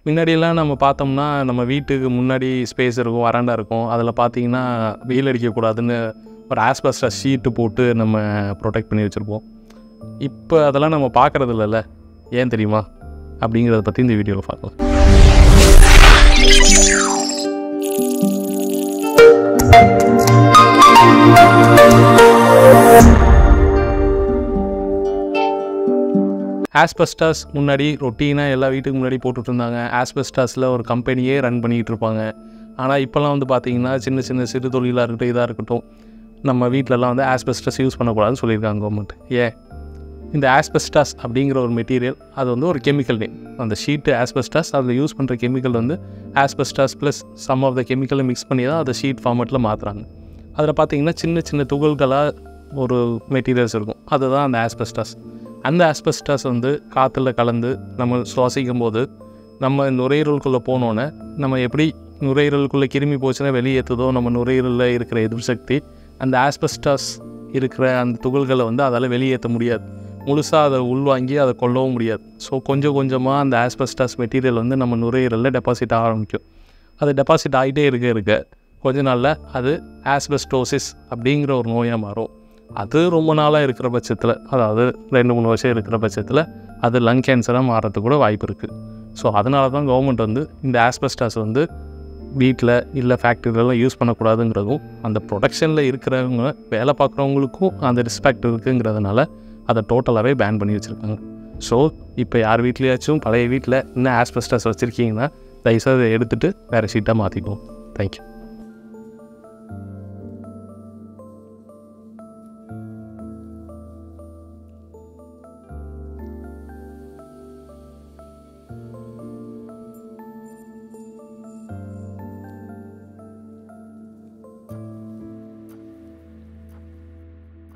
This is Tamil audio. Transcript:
முன்னாடியெல்லாம் நம்ம பார்த்தோம்னா நம்ம வீட்டுக்கு முன்னாடி ஸ்பேஸ் இருக்கும் வராண்டா இருக்கும் அதில் பார்த்தீங்கன்னா வெயில் அடிக்கக்கூடாதுன்னு ஒரு ஆஸ்பஸ்டர் ஷீட்டு போட்டு நம்ம ப்ரொடெக்ட் பண்ணி வச்சுருப்போம் இப்போ அதெல்லாம் நம்ம பார்க்குறது இல்லைல்ல ஏன் தெரியுமா அப்படிங்கிறத பற்றி இந்த வீடியோவில் பார்க்கலாம் ஆஸ்பெஸ்டாஸ் முன்னாடி ரொட்டீனாக எல்லா வீட்டுக்கு முன்னாடி போட்டுட்டு இருந்தாங்க ஆஸ்பெஸ்டாஸில் ஒரு கம்பெனியே ரன் பண்ணிக்கிட்டு இருப்பாங்க ஆனால் இப்போல்லாம் வந்து பார்த்தீங்கன்னா சின்ன சின்ன சிறு தொழிலாக இருக்கட்டும் இதாக இருக்கட்டும் நம்ம வீட்டிலலாம் வந்து ஆஸ்பெஸ்டஸ் யூஸ் பண்ணக்கூடாதுன்னு சொல்லியிருக்காங்க கவர்மெண்ட் ஏன் இந்த ஆஸ்பெஸ்டாஸ் அப்படிங்கிற ஒரு மெட்டீரியல் அது வந்து ஒரு கெமிக்கல் நேம் அந்த ஷீட்டு ஆஸ்பெஸ்டாஸ் அதில் யூஸ் பண்ணுற கெமிக்கல் வந்து asbestos plus some of the கெமிக்கலை மிக்ஸ் பண்ணி தான் அதை ஷீட் ஃபார்மேட்டில் மாற்றுறாங்க அதில் பார்த்தீங்கன்னா சின்ன சின்ன துகள்களாக ஒரு மெட்டீரியல்ஸ் இருக்கும் அதுதான் அந்த ஆஸ்பெஸ்டாஸ் அந்த ஆஸ்பெஸ்டாஸ் வந்து காற்றுல கலந்து நம்ம சுவாசிக்கும் போது நம்ம நுரையீரலுக்குள்ளே போனோன்னே நம்ம எப்படி நுரையீரலுக்குள்ளே கிருமி போச்சுன்னா வெளியேற்றுதோ நம்ம நுரையீரலில் இருக்கிற எதிர்ப்பு சக்தி அந்த ஆஸ்பெஸ்டாஸ் இருக்கிற அந்த துகள்களை வந்து அதால் வெளியேற்ற முடியாது முழுசாக அதை உள்வாங்கி அதை கொல்லவும் முடியாது ஸோ கொஞ்சம் கொஞ்சமாக அந்த ஆஸ்பெஸ்டாஸ் மெட்டீரியல் வந்து நம்ம நுரையீரலில் டெபாசிட் ஆக ஆரம்பிக்கும் அது டெபாசிட் ஆகிட்டே இருக்க இருக்க கொஞ்ச நாளில் அது ஆஸ்பெஸ்டோசிஸ் அப்படிங்கிற ஒரு நோயாக மாறும் அது ரொம்ப நாளாக இருக்கிற பட்சத்தில் அதாவது ரெண்டு மூணு வருஷம் இருக்கிற பட்சத்தில் அது லங் கேன்சராக மாறதுக்கு கூட வாய்ப்பு இருக்குது ஸோ அதனால தான் கவர்மெண்ட் வந்து இந்த ஆஸ்பெஸ்டாஸ் வந்து வீட்டில் இல்லை ஃபேக்ட்ரிலலாம் யூஸ் பண்ணக்கூடாதுங்கிறதும் அந்த ப்ரொடக்ஷனில் இருக்கிறவங்க வேலை பார்க்குறவங்களுக்கும் அந்த ரெஸ்பெக்ட் இருக்குங்கிறதுனால அதை டோட்டலாகவே பேன் பண்ணி வச்சுருக்காங்க ஸோ இப்போ யார் வீட்லேயாச்சும் பழைய வீட்டில் இன்னும் ஆஸ்பெஸ்டாஸ் வச்சுருக்கீங்கன்னா தயவுசெய்து அதை எடுத்துகிட்டு வேறு ஷீட்டாக மாற்றிக்குவோம் தேங்க்யூ